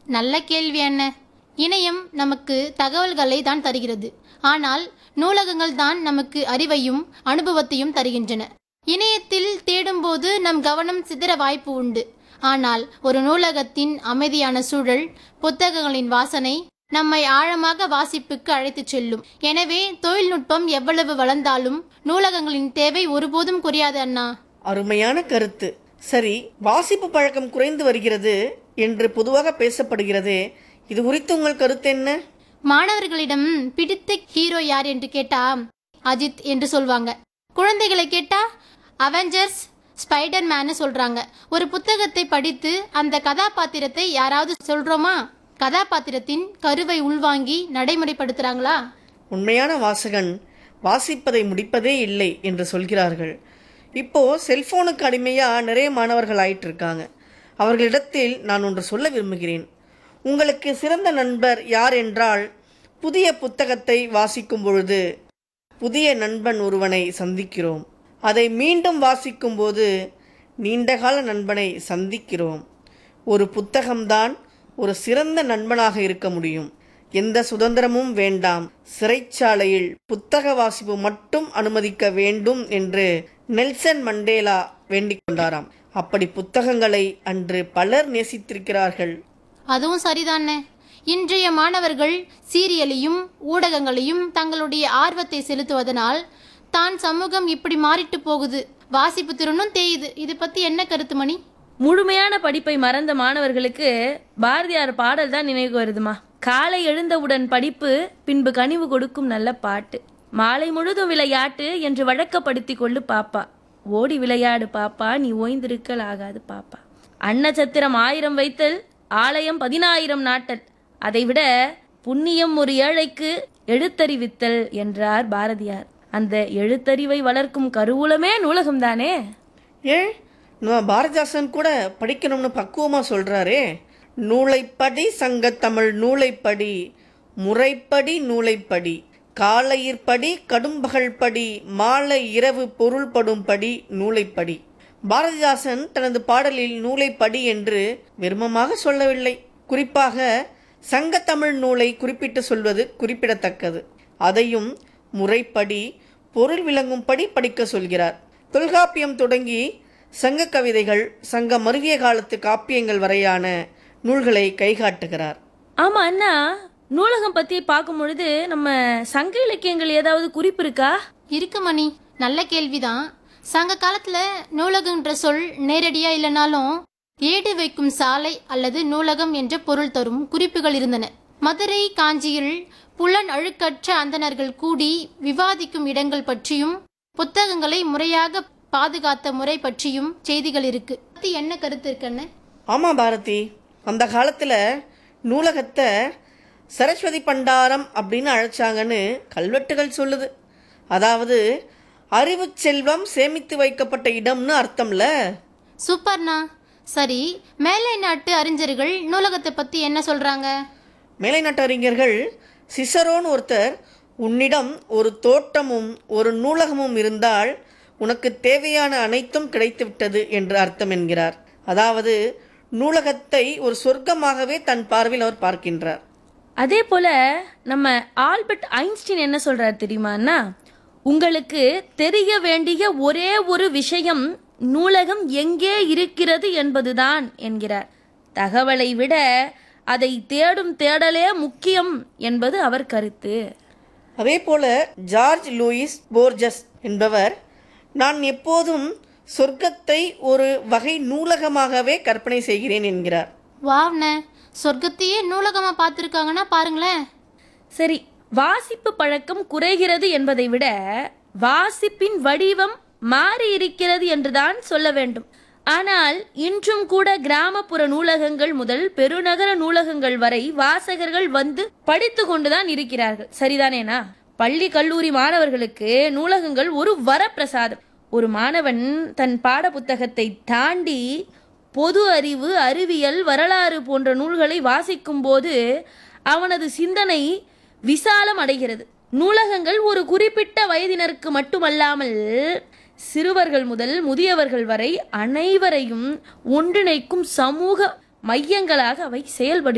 நல்ல கேள்வி என்ன இணையம் நமக்கு தகவல்களை தான் தருகிறது ஆனால் நூலகங்கள் தான் நமக்கு அறிவையும் அனுபவத்தையும் தருகின்றன இணையத்தில் தேடும்போது நம் கவனம் சிதற வாய்ப்பு உண்டு ஆனால் ஒரு நூலகத்தின் அமைதியான சூழல் புத்தகங்களின் வாசனை நம்மை ஆழமாக வாசிப்புக்கு அழைத்துச் செல்லும் எனவே தொழில்நுட்பம் எவ்வளவு வளர்ந்தாலும் நூலகங்களின் தேவை ஒருபோதும் குறையாது அண்ணா அருமையான கருத்து சரி வாசிப்பு பழக்கம் குறைந்து வருகிறது என்று பொதுவாக பேசப்படுகிறதே இது குறித்து உங்கள் கருத்து என்ன மாணவர்களிடம் பிடித்த ஹீரோ யார் என்று கேட்டா அஜித் என்று சொல்வாங்க குழந்தைகளை கேட்டா அவெஞ்சர்ஸ் ஸ்பைடர் மேனு சொல்றாங்க ஒரு புத்தகத்தை படித்து அந்த கதாபாத்திரத்தை யாராவது சொல்றோமா கதாபாத்திரத்தின் கருவை உள்வாங்கி நடைமுறைப்படுத்துறாங்களா உண்மையான வாசகன் வாசிப்பதை முடிப்பதே இல்லை என்று சொல்கிறார்கள் இப்போ செல்போனுக்கு அடிமையா நிறைய மாணவர்கள் ஆயிட்டு இருக்காங்க அவர்களிடத்தில் நான் ஒன்று சொல்ல விரும்புகிறேன் உங்களுக்கு சிறந்த நண்பர் யார் என்றால் புதிய புத்தகத்தை வாசிக்கும் பொழுது புதிய நண்பன் ஒருவனை சந்திக்கிறோம் அதை மீண்டும் வாசிக்கும்போது நீண்டகால நண்பனை சந்திக்கிறோம் ஒரு புத்தகம்தான் ஒரு சிறந்த நண்பனாக இருக்க முடியும் எந்த சுதந்திரமும் வேண்டாம் சிறைச்சாலையில் புத்தக வாசிப்பு மட்டும் அனுமதிக்க வேண்டும் என்று நெல்சன் மண்டேலா வேண்டிக் கொண்டாராம் அப்படி புத்தகங்களை அன்று பலர் நேசித்திருக்கிறார்கள் அதுவும் சரிதானே இன்றைய மாணவர்கள் சீரியலையும் ஊடகங்களையும் தங்களுடைய ஆர்வத்தை செலுத்துவதனால் தான் சமூகம் இப்படி மாறிட்டு போகுது வாசிப்பு திறனும் தேயுது இது பத்தி என்ன கருத்து மணி முழுமையான படிப்பை மறந்த மாணவர்களுக்கு பாரதியார் பாடல் தான் நினைவு வருதுமா காலை எழுந்தவுடன் படிப்பு பின்பு கனிவு கொடுக்கும் நல்ல பாட்டு மாலை முழுதும் விளையாட்டு என்று வழக்கப்படுத்தி கொள்ளு பாப்பா ஓடி விளையாடு பாப்பா நீ ஓய்ந்திருக்கல் ஆகாது பாப்பா அன்னச்சத்திரம் ஆயிரம் வைத்தல் ஆலயம் பதினாயிரம் நாட்டல் அதைவிட புண்ணியம் ஒரு ஏழைக்கு எழுத்தறிவித்தல் என்றார் பாரதியார் அந்த எழுத்தறிவை வளர்க்கும் கருவூலமே நூலகம்தானே ஏன் நம்ம பாரதிதாசன் கூட படிக்கணும்னு பக்குவமா சொல்றாரே நூலைப்படி சங்கத்தமிழ் நூலைப்படி முறைப்படி நூலைப்படி காலையிற்படி கடும்பகல் படி மாலை இரவு பொருள்படும்படி நூலைப்படி பாரதிதாசன் தனது பாடலில் நூலைப்படி என்று வெறுமமாக சொல்லவில்லை குறிப்பாக சங்கத்தமிழ் நூலை குறிப்பிட்டு சொல்வது குறிப்பிடத்தக்கது அதையும் முறைப்படி பொருள் விளங்கும்படி படிக்க சொல்கிறார் தொல்காப்பியம் தொடங்கி சங்க கவிதைகள் சங்க மருவிய காலத்து காப்பியங்கள் வரையான நூல்களை கைகாட்டுகிறார் ஆமா அண்ணா நூலகம் பத்தி பார்க்கும் பொழுது நம்ம சங்க இலக்கியங்கள் ஏதாவது குறிப்பு இருக்கா இருக்கு மணி நல்ல கேள்விதான் சங்க காலத்துல நூலகன்ற சொல் நேரடியா இல்லைனாலும் ஏடு வைக்கும் சாலை அல்லது நூலகம் என்ற பொருள் தரும் குறிப்புகள் இருந்தன மதுரை காஞ்சியில் புலன் அழுக்கற்ற அந்தணர்கள் கூடி விவாதிக்கும் இடங்கள் பற்றியும் புத்தகங்களை முறையாக பாதுகாத்த முறை பற்றியும் செய்திகள் இருக்கு பத்தி என்ன கருத்து இருக்குன்னு ஆமா பாரதி அந்த காலத்துல நூலகத்தை சரஸ்வதி பண்டாரம் அப்படின்னு அழைச்சாங்கன்னு கல்வெட்டுகள் சொல்லுது அதாவது அறிவு செல்வம் சேமித்து வைக்கப்பட்ட இடம்னு அர்த்தம்ல சூப்பர்ண்ணா சரி மேலை நாட்டு அறிஞர்கள் நூலகத்தை பத்தி என்ன சொல்றாங்க மேலை நாட்டு அறிஞர்கள் சிசரோன்னு ஒருத்தர் உன்னிடம் ஒரு தோட்டமும் ஒரு நூலகமும் இருந்தால் உனக்கு தேவையான அனைத்தும் கிடைத்துவிட்டது என்று அர்த்தம் என்கிறார் அதாவது நூலகத்தை ஒரு சொர்க்கமாகவே தன் பார்வையில் அவர் பார்க்கின்றார் அதே போல நம்ம ஆல்பர்ட் ஐன்ஸ்டீன் என்ன சொல்றார் தெரியுமாண்ணா உங்களுக்கு தெரிய வேண்டிய ஒரே ஒரு விஷயம் நூலகம் எங்கே இருக்கிறது என்பதுதான் என்கிறார் தகவலை விட அதை தேடும் தேடலே முக்கியம் என்பது அவர் கருத்து அதே போல ஜார்ஜ் லூயிஸ் போர்ஜஸ் என்பவர் நான் எப்போதும் சொர்க்கத்தை ஒரு வகை நூலகமாகவே கற்பனை செய்கிறேன் என்கிறார் வாவ்ண்ணே சொர்க்கத்தையே நூலகமா பார்த்துருக்காங்கன்னா பாருங்களேன் சரி வாசிப்பு பழக்கம் குறைகிறது என்பதை விட வாசிப்பின் வடிவம் மாறி இருக்கிறது என்றுதான் சொல்ல வேண்டும் ஆனால் இன்றும் கூட கிராமப்புற நூலகங்கள் முதல் பெருநகர நூலகங்கள் வரை வாசகர்கள் வந்து படித்து கொண்டுதான் இருக்கிறார்கள் சரிதானேனா பள்ளி கல்லூரி மாணவர்களுக்கு நூலகங்கள் ஒரு வரப்பிரசாதம் ஒரு மாணவன் தன் பாட புத்தகத்தை தாண்டி பொது அறிவு அறிவியல் வரலாறு போன்ற நூல்களை வாசிக்கும் போது அவனது சிந்தனை விசாலம் அடைகிறது நூலகங்கள் ஒரு குறிப்பிட்ட வயதினருக்கு மட்டுமல்லாமல் சிறுவர்கள் முதல் முதியவர்கள் வரை அனைவரையும் ஒன்றிணைக்கும் சமூக மையங்களாக அவை செயல்படு